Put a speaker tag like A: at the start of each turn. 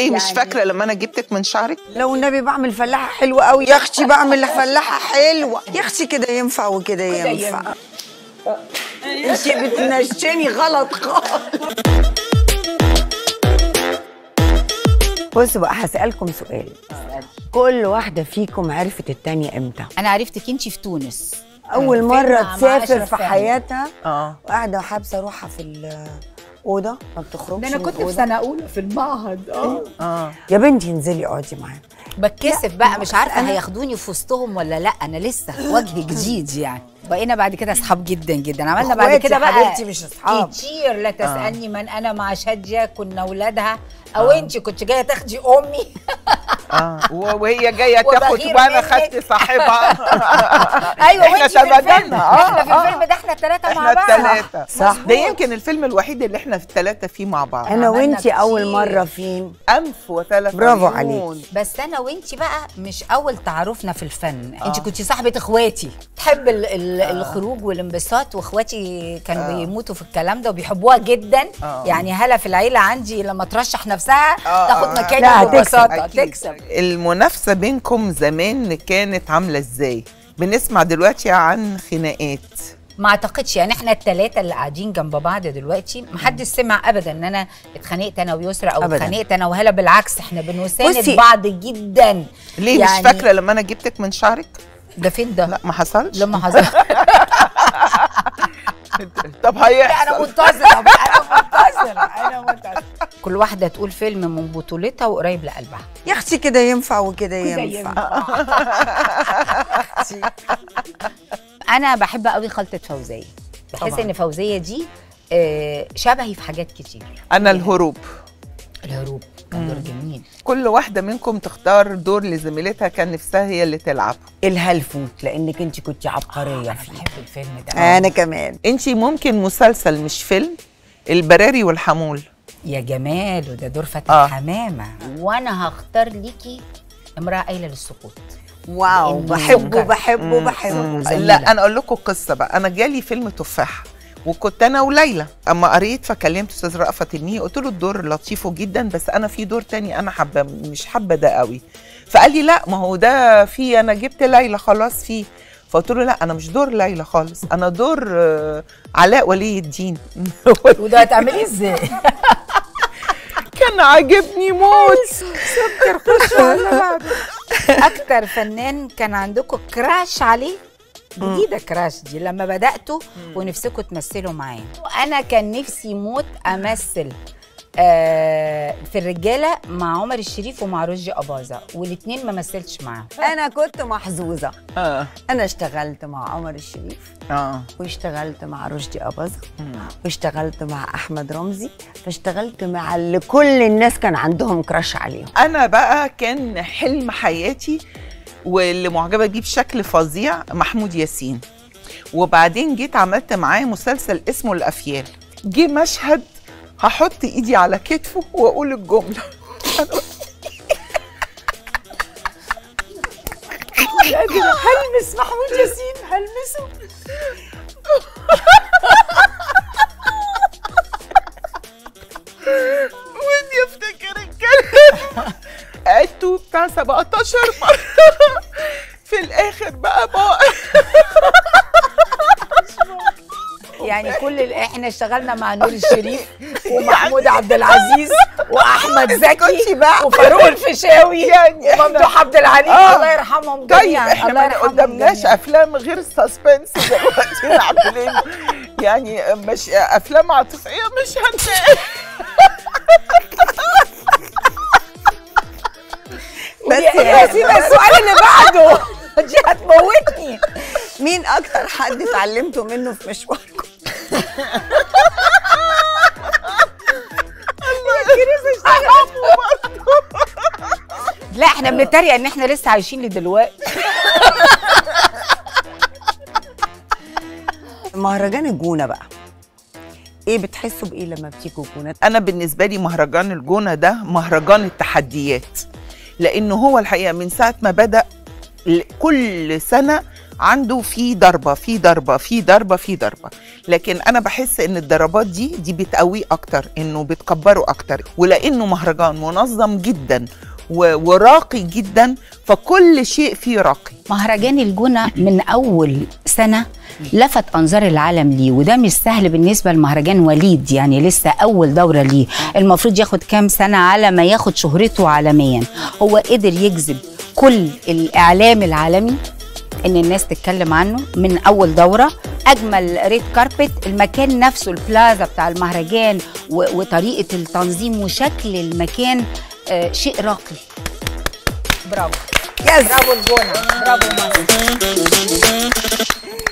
A: ايه مش فاكره لما انا جبتك من شعرك
B: لو النبي بعمل فلاحه حلوه قوي يا اختي بعمل فلاحه حلوه يا اختي كده ينفع وكده ينفع انت بتنشني غلط خالص بصوا بقى هسألكم سؤال كل واحدة فيكم عرفت التانية امتى؟
C: انا عرفتك انت في تونس
B: أول
C: فيلم
B: مرة
C: مع
B: تسافر
C: أشرف
B: في
C: فهمي.
B: حياتها
A: اه
B: وقاعدة حابسة روحها في الأوضة ما بتخرجش
C: ده انا
B: من
C: كنت في
B: الأوضة.
C: سنه اولى في المعهد اه
A: اه
B: يا بنتي انزلي اقعدي معانا
C: بتكسف بقى مش عارفه
B: أنا-
C: هياخدوني في وسطهم ولا لا انا لسه وجه جديد يعني بقينا بعد كده اصحاب جدا جدا عملنا بعد
B: إخواتي
C: كده بقى
B: حبيبتي مش أصحاب.
C: كتير لا تسالني من انا مع شاديه كنا اولادها او انت كنت جايه تاخدي امي
A: اه و- وهي جايه تاخد
C: وبغير
A: وانا
C: منك.
A: خدت صاحبها
C: ايوه
A: احنا
C: وانت في الفيلم
A: تبادلنا اه
C: احنا في الفيلم ده احنا الثلاثه مع
A: احنا
C: بعض
A: الثلاثه
B: صح.
A: ده يمكن الفيلم الوحيد اللي احنا في الثلاثه فيه مع بعض
B: أنا
C: عملنا
B: وأنتي أول
C: كتير.
B: مرة فين؟
A: انف وثلاث
B: برافو
A: عيون.
B: عليكي.
C: بس انا وانت بقى مش اول تعارفنا في الفن انت كنت صاحبه اخواتي تحب ال ال الخروج والانبساط واخواتي كانوا بيموتوا في الكلام ده وبيحبوها جدا
A: آه.
C: يعني هلا في العيله عندي لما ترشح نفسها
A: آه،
C: تاخد
A: آه.
C: مكاني
B: لا، هتكسب.
C: ببساطه
A: أكيد.
C: تكسب
A: المنافسه بينكم زمان كانت عامله ازاي بنسمع دلوقتي عن خناقات
C: ما اعتقدش يعني احنا الثلاثه اللي قاعدين جنب بعض دلوقتي ما حدش سمع ابدا ان انا اتخانقت انا ويسرا او
B: أبداً.
C: اتخانقت انا وهلا بالعكس احنا بنساند
B: بصي.
C: بعض جدا
A: ليه
C: يعني
A: مش فاكره لما انا جبتك من شعرك
C: ده فين ده
A: لا ما حصلش
C: لما حصل
A: طب
C: انا
A: هيحصل
C: منتظره بقى، انا منتظره انا منتظره كل واحده تقول فيلم من بطولتها وقريب لقلبها
B: يا أختي كده ينفع وكده ينفع
C: انا بحب قوي خلطه فوزيه بحس
A: طبعاً.
C: ان فوزيه دي آه، شبهي في حاجات كتير
A: انا الهروب
C: الهروب كان دور جميل
A: كل واحده منكم تختار دور لزميلتها كان نفسها هي اللي تلعب
B: الهلفوت لأنك أنت كنت عبقرية
C: انا
B: فيه
C: بحب الفيلم ده
B: أنا كمان
A: انت ممكن مسلسل مش فيلم البراري والحمول
C: يا جمال وده دور فتح
A: آه.
C: حمامه وانا هختار ليكي امراه قايله للسقوط
B: واو
C: لأن
B: بحبه
C: سكر.
B: بحبه بحبه
C: جميلة.
A: لا انا اقول لكم قصه بقى انا جالي فيلم تفاح وكنت انا وليلى اما قريت فكلمت استاذ رأفت النية قلت له الدور لطيف جدا بس انا في دور تاني انا حابه مش حابه ده قوي فقال لي لا ما هو ده في انا جبت ليلى خلاص فيه فقلت له لا انا مش دور ليلى خالص انا دور آه، علاء ولي الدين
C: وده هتعمليه ازاي
A: كان عاجبني موت
C: اكتر فنان كان عندكم كراش عليه جديده كراش دي لما بداتوا ونفسكم تمثلوا معاه انا كان نفسي موت امثل آه في الرجاله مع عمر الشريف ومع رشدي اباظه والاثنين ما مثلتش معاهم
B: أنا كنت محظوظة
A: اه
B: أنا اشتغلت مع عمر الشريف
A: اه
B: واشتغلت مع رشدي أباظة واشتغلت مع أحمد رمزي فاشتغلت مع اللي كل الناس كان عندهم كراش عليهم
A: انا بقى كان حلم حياتي واللي معجبه بيه بشكل فظيع محمود ياسين وبعدين جيت عملت معاه مسلسل اسمه الافيال جه مشهد هحط ايدي على كتفه واقول الجمله
C: هلمس محمود ياسين هلمسه
A: ودي افتكر الكلام عدته بتاع 17 مره في الاخر بقى بقى
C: يعني كل ال- احنا اشتغلنا مع نور الشريف ومحمود عبد العزيز واحمد زكي
A: اسكتي بقى.
C: وفاروق الفيشاوي
A: يعني إحنا-
C: وممدوح عبد العليم
A: آه.
C: الله يرحمهم
A: طيب
C: جميعا
A: احنا
C: الله
A: ما
C: يرحمهم
A: قدامناش
C: جميعاً.
A: افلام غير السسبنس دلوقتي عاملين يعني مش افلام عاطفيه مش هنلاقي
B: بس
C: يا سيما السؤال اللي بعده دي هتموتني
B: مين أكتر حد اتعلمتوا منه في مشواركم؟
C: لا احنا بنتريق ان احنا لسه عايشين لدلوقتي
B: مهرجان الجونة بقى ايه بتحسوا بايه لما بتيجوا الجونة؟
A: انا بالنسبه لي مهرجان الجونه ده مهرجان التحديات لانه هو الحقيقه من ساعه ما بدا ل- كل سنه عنده في ضربه في ضربه في ضربه في ضربه لكن انا بحس ان الضربات دي دي بتقويه اكتر انه بتكبره اكتر ولانه مهرجان منظم جدا و- وراقي جدا فكل شيء فيه راقي
C: مهرجان الجونة من أول سنة لفت أنظار العالم ليه وده مش سهل بالنسبة لمهرجان وليد يعني لسه أول دورة ليه المفروض ياخد كام سنة على ما ياخد شهرته عالميا هو قدر يجذب كل الإعلام العالمي ان الناس تتكلم عنه من اول دوره اجمل ريد كاربت المكان نفسه البلازا بتاع المهرجان و- وطريقه التنظيم وشكل المكان آه شيء راقي برافو
B: يس
C: برافو الجونه برافو مصر